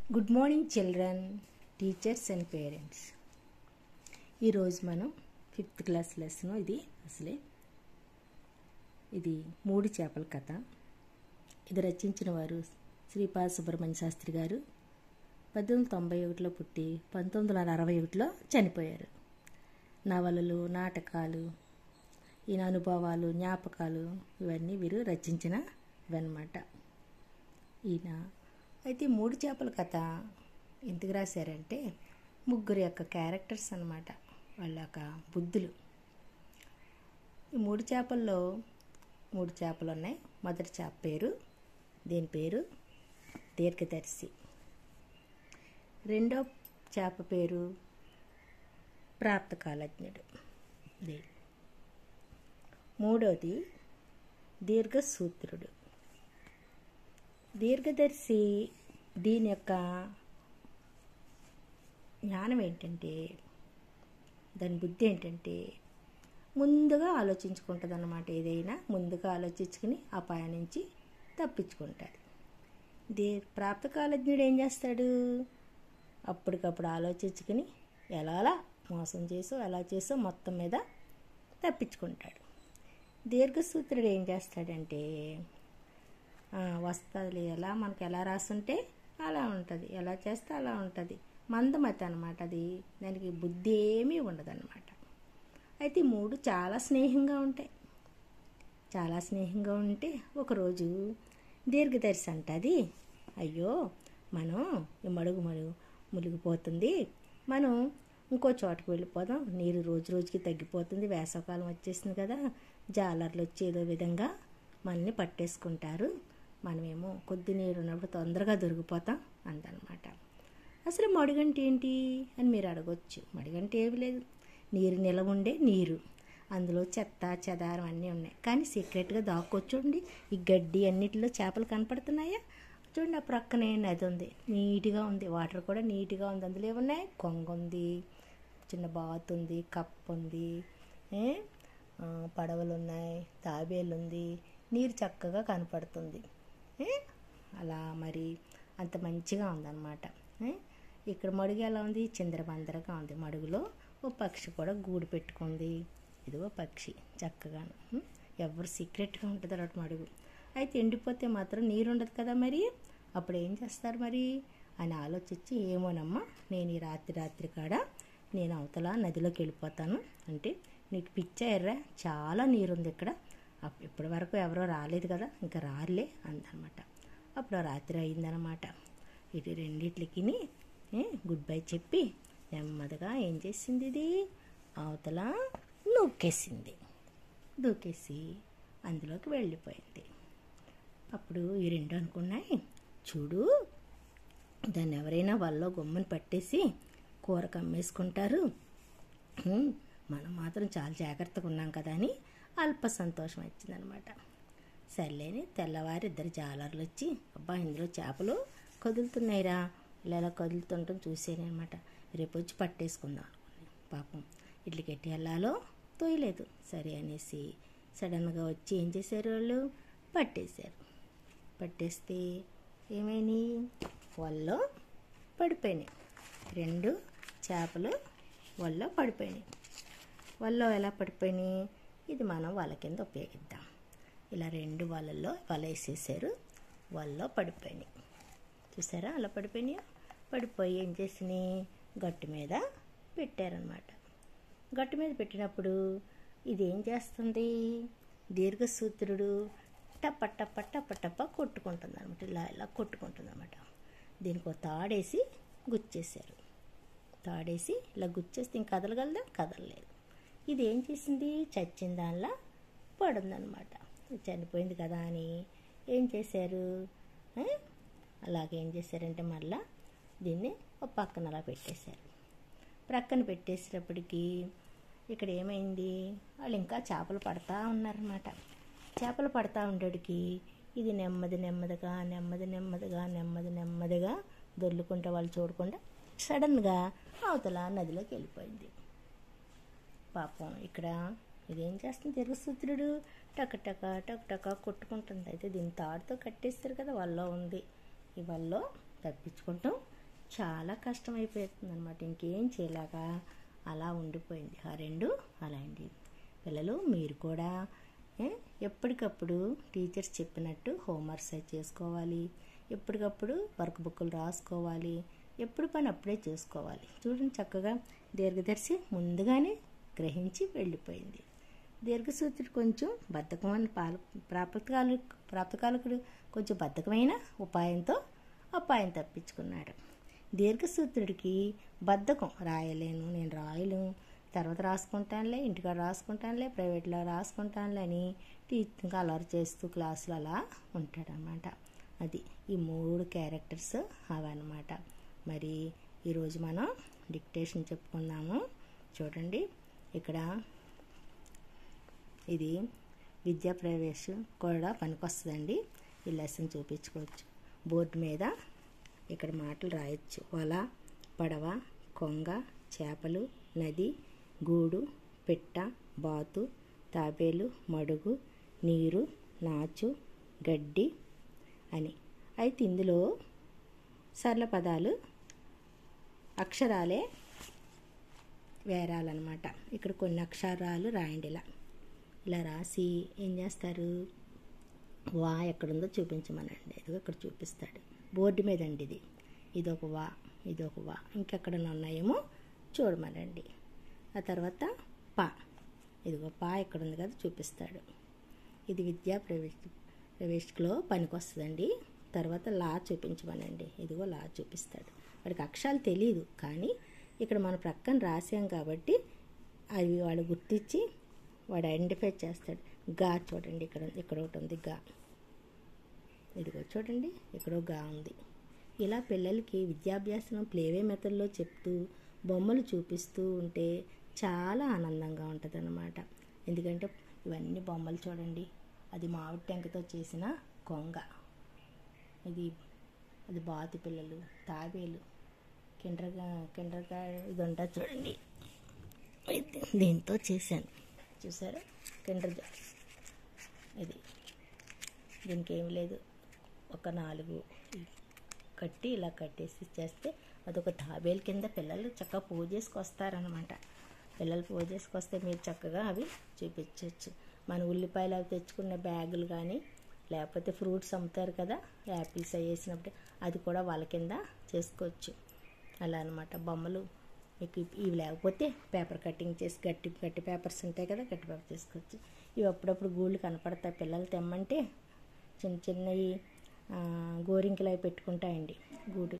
good morning children teachers and parents ఈరోజు మనం fifth class lesson ఇది అసలే ఇది మూడు చేపల కథ ఇది రచించిన వారు శ్రీపాద సుబ్రహ్మణ్య శాస్త్రి గారు పద్దెనిమిది వందల తొంభై ఒకటిలో పుట్టి పంతొమ్మిది వందల అరవై ఒకటిలో చనిపోయారు నవలలు నాటకాలు ఈయన అనుభవాలు జ్ఞాపకాలు ఇవన్నీ వీరు రచించిన ఇవన్నమాట ఈయన అయితే ఈ మూడు చేపల కథ ఎందుకు రాశారంటే ముగ్గురు యొక్క క్యారెక్టర్స్ అన్నమాట వాళ్ళ యొక్క బుద్ధులు ఈ మూడు చేపల్లో మూడు చేపలు ఉన్నాయి మొదటి చేప పేరు దీని పేరు దీర్ఘదర్శి రెండో చేప పేరు ప్రాప్తకాలజ్ఞుడు దీ మూడోది దీర్ఘసూత్రుడు దీర్ఘదర్శి దీని యొక్క జ్ఞానం ఏంటంటే దాని బుద్ధి ఏంటంటే ముందుగా ఆలోచించుకుంటుంది అన్నమాట ఏదైనా ముందుగా ఆలోచించుకుని ఆ పయ నుంచి తప్పించుకుంటాడు దే ప్రాప్తకాలజ్ఞుడు ఏం చేస్తాడు అప్పటికప్పుడు ఆలోచించుకుని ఎలా మోసం చేసో ఎలా చేసో మొత్తం మీద తప్పించుకుంటాడు దీర్ఘసూత్రుడు ఏం చేస్తాడంటే వస్తుంది ఎలా మనకు ఎలా రాస్తుంటే అలా ఉంటుంది ఎలా చేస్తే అలా ఉంటుంది మందమతి అనమాట అది దానికి బుద్ధి ఏమీ ఉండదు అనమాట అయితే ఈ మూడు చాలా స్నేహంగా ఉంటాయి చాలా స్నేహంగా ఉంటే ఒకరోజు దీర్ఘదర్శి అంటది అయ్యో మనం ఈ మడుగు మడుగు మునిగిపోతుంది మనం ఇంకో చోటకి వెళ్ళిపోదాం నీరు రోజు రోజుకి తగ్గిపోతుంది వేసవకాలం వచ్చేసింది కదా జాలర్లు వచ్చి ఏదో విధంగా మనల్ని పట్టేసుకుంటారు మనమేమో కొద్ది నీరు ఉన్నప్పుడు తొందరగా దొరికిపోతాం అందనమాట అసలు మడుగంటే ఏంటి అని మీరు అడగొచ్చు మడుగంటే ఏమి లేదు నీరు నిలవ ఉండే నీరు అందులో చెత్త చెదారం అన్నీ ఉన్నాయి కానీ సీక్రెట్గా దాక్కొచ్చుండి ఈ గడ్డి అన్నిటిలో చేపలు కనపడుతున్నాయా చూడండి ఆ ప్రక్కనే నది ఉంది నీట్గా ఉంది వాటర్ కూడా నీట్గా ఉంది అందులో ఏమున్నాయి కొంగ ఉంది చిన్న బాత్ ఉంది కప్ ఉంది పడవలు ఉన్నాయి తాబేలు ఉంది నీరు చక్కగా కనపడుతుంది అలా మరి అంత మంచిగా ఉందన్నమాట ఇక్కడ మడుగు ఎలా ఉంది చిందరబందరగా ఉంది మడుగులో ఓ పక్షి కూడా గూడు పెట్టుకుంది ఇదిగో పక్షి చక్కగాను ఎవరు సీక్రెట్గా ఉంటుంది అటు మడుగు అయితే ఎండిపోతే మాత్రం నీరు ఉండదు కదా మరి అప్పుడు ఏం చేస్తారు మరి అని ఆలోచించి ఏమోనమ్మా నేను ఈ రాత్రి రాత్రి కాడ నేను అవతల నదిలోకి వెళ్ళిపోతాను అంటే నీకు పిచ్చాయర్రా చాలా నీరుంది ఇక్కడ ఇప్పటి వరకు ఎవరో రాలేదు కదా ఇంకా రారులే అందనమాట అప్పుడు రాత్రి అయిందనమాట ఇది రెండిట్లకి గుడ్ బై చెప్పి నెమ్మదిగా ఏం చేసింది ఇది అవతల నూకేసింది దూకేసి అందులోకి వెళ్ళిపోయింది అప్పుడు ఈ రెండు అనుకున్నాయి చూడు దాన్ని ఎవరైనా వాళ్ళలో గుమ్మని పట్టేసి కూర కమ్మేసుకుంటారు మనం మాత్రం చాలా జాగ్రత్తగా ఉన్నాం కదా అని అల్ప సంతోషం వచ్చిందనమాట సర్లేని తెల్లవారి ఇద్దరు జాలర్లు వచ్చి అబ్బా ఇందులో చేపలు కదులుతున్నాయిరా ఇలా ఇలా కదులుతుంటాం చూసేనమాట రేపు వచ్చి పట్టేసుకుందాం పాపం ఇట్లకి ఎట్టి వెళ్ళాలో తోయలేదు సరే అనేసి సడన్గా వచ్చి ఏం చేశారు వాళ్ళు పట్టేశారు పట్టేస్తే ఏమైనాయి వాళ్ళలో పడిపోయినాయి రెండు చేపలు వాళ్ళలో పడిపోయినాయి వాళ్ళలో ఎలా పడిపోయినాయి ఇది మనం వాళ్ళ కింద ఉపయోగిద్దాం ఇలా రెండు వాళ్ళల్లో వల వేసేసారు వాళ్ళలో పడిపోయినాయి చూసారా అలా పడిపోయినాయి పడిపోయి ఏం చేసినాయి గట్టు మీద పెట్టారనమాట గట్టు మీద పెట్టినప్పుడు ఇది ఏం చేస్తుంది దీర్ఘసూత్రుడు టప్ప టప్ప టప్ప టప్ప కొట్టుకుంటుంది అనమాట ఇలా ఇలా కొట్టుకుంటుంది అనమాట దీనికి ఒక తాడేసి గుచ్చేశారు తాడేసి ఇలా గుచ్చేస్తే ఇంక కదలగలదా కదలలేదు ఇది ఏం చేసింది చచ్చిన దానిలా పడుందనమాట చనిపోయింది కదా అని ఏం చేశారు అలాగే ఏం చేశారంటే మళ్ళా దీన్ని ఒక పక్కన అలా పెట్టేశారు ప్రక్కన పెట్టేసేటప్పటికి ఇక్కడ ఏమైంది వాళ్ళు ఇంకా చేపలు పడతా ఉన్నారన్నమాట చేపలు పడతా ఉండేటికి ఇది నెమ్మది నెమ్మదిగా నెమ్మది నెమ్మదిగా నెమ్మది నెమ్మదిగా దొర్లుకుంటే వాళ్ళు చూడకుండా సడన్గా అవతల నదిలోకి వెళ్ళిపోయింది పాపం ఇక్కడ ఇదేం చేస్తుంది తిరుగుసూత్రుడు టక టక టక టక కొట్టుకుంటుంది అయితే దీన్ని తాడుతో కట్టేస్తారు కదా వల్ల ఉంది ఈ వల్ల తప్పించుకుంటాం చాలా కష్టం అయిపోతుంది అనమాట ఇంకేం చేయలేక అలా ఉండిపోయింది ఆ రెండు అలా అండి పిల్లలు మీరు కూడా ఏ, ఎప్పటికప్పుడు టీచర్స్ చెప్పినట్టు హోంవర్క్స్ అయి చేసుకోవాలి ఎప్పటికప్పుడు వర్క్ బుక్లు రాసుకోవాలి ఎప్పుడు పని అప్పుడే చేసుకోవాలి చూడండి చక్కగా దీర్ఘదర్శి ముందుగానే గ్రహించి వెళ్ళిపోయింది దీర్ఘసూత్రుడు కొంచెం బద్ధకమైన పాల ప్రాప్తకాలు ప్రాప్తకాలకుడు కొంచెం బద్ధకమైన ఉపాయంతో అపాయం తప్పించుకున్నాడు దీర్ఘసూత్రుడికి బద్ధకం రాయలేను నేను రాయలేను తర్వాత రాసుకుంటానులే ఇంటికాడ రాసుకుంటానులే ప్రైవేట్లో రాసుకుంటానులే అని టీచింగ్ అలర్ చేస్తూ క్లాసులు అలా ఉంటాడనమాట అది ఈ మూడు క్యారెక్టర్స్ అవన్నమాట మరి ఈరోజు మనం డిక్టేషన్ చెప్పుకుందాము చూడండి ఇక్కడ ఇది విద్యా ప్రవేశం కూడా పనికొస్తుందండి ఈ లెసన్ చూపించుకోవచ్చు బోర్డు మీద ఇక్కడ మాటలు రాయొచ్చు వల పడవ కొంగ చేపలు నది గూడు పిట్ట బాతు తాబేలు మడుగు నీరు నాచు గడ్డి అని అయితే ఇందులో సరళ పదాలు అక్షరాలే వేరాలన్నమాట ఇక్కడ కొన్ని అక్షరాలు రాయండి ఇలా ఇలా రాసి ఏం చేస్తారు వా ఎక్కడుందో చూపించమనండి ఇదిగో ఇక్కడ చూపిస్తాడు బోర్డు మీద అండి ఇది ఇది ఒక వా ఇది ఒక వా ఇంకెక్కడన్నా ఉన్నాయేమో చూడమనండి ఆ తర్వాత పా ఇదిగో పా ఎక్కడ ఉంది కదా చూపిస్తాడు ఇది విద్యా ప్రవేశ ప్రవేశికలో పనికొస్తుందండి తర్వాత లా చూపించమనండి ఇదిగో లా చూపిస్తాడు వాడికి అక్షరాలు తెలియదు కానీ ఇక్కడ మన ప్రక్కన రాసాం కాబట్టి అవి వాడు గుర్తించి వాడు ఐడెంటిఫై చేస్తాడు గా చూడండి ఇక్కడ ఇక్కడ ఒకటి ఉంది గా ఇదిగో చూడండి ఇక్కడ గా ఉంది ఇలా పిల్లలకి విద్యాభ్యాసం ప్లేవే మెథడ్లో చెప్తూ బొమ్మలు చూపిస్తూ ఉంటే చాలా ఆనందంగా ఉంటుంది అన్నమాట ఎందుకంటే ఇవన్నీ బొమ్మలు చూడండి అది మామిడి టెంకతో చేసిన కొంగ ఇది అది బాతు పిల్లలు తాబేలు కిండ్రగా కిండ్రగా ఇది ఉంటుంది చూడండి ఇది దీంతో చేశాను చూసారా కిండర్ జాయ్ ఇది దీనికి ఏమి లేదు ఒక నాలుగు కట్టి ఇలా కట్టేసి చేస్తే అదొక తాబేలు కింద పిల్లలు చక్కగా పూజ చేసుకొస్తారనమాట పిల్లలు పూజ చేసుకొస్తే మీరు చక్కగా అవి చూపించవచ్చు మన ఉల్లిపాయలు అవి తెచ్చుకున్న బ్యాగులు కానీ లేకపోతే ఫ్రూట్స్ అమ్ముతారు కదా యాపిల్స్ అవి వేసినప్పుడు అది కూడా వాళ్ళ కింద చేసుకోవచ్చు అలా అనమాట బొమ్మలు మీకు ఇవి లేకపోతే పేపర్ కటింగ్ చేసి గట్టి గట్టి పేపర్స్ ఉంటాయి కదా గట్టి పేపర్ చేసుకోవచ్చు ఇవి అప్పుడప్పుడు గూళ్ళు కనపడతాయి పిల్లలు తెమ్మంటే చిన్న చిన్నవి గోరింకలు అవి పెట్టుకుంటాయండి గూడు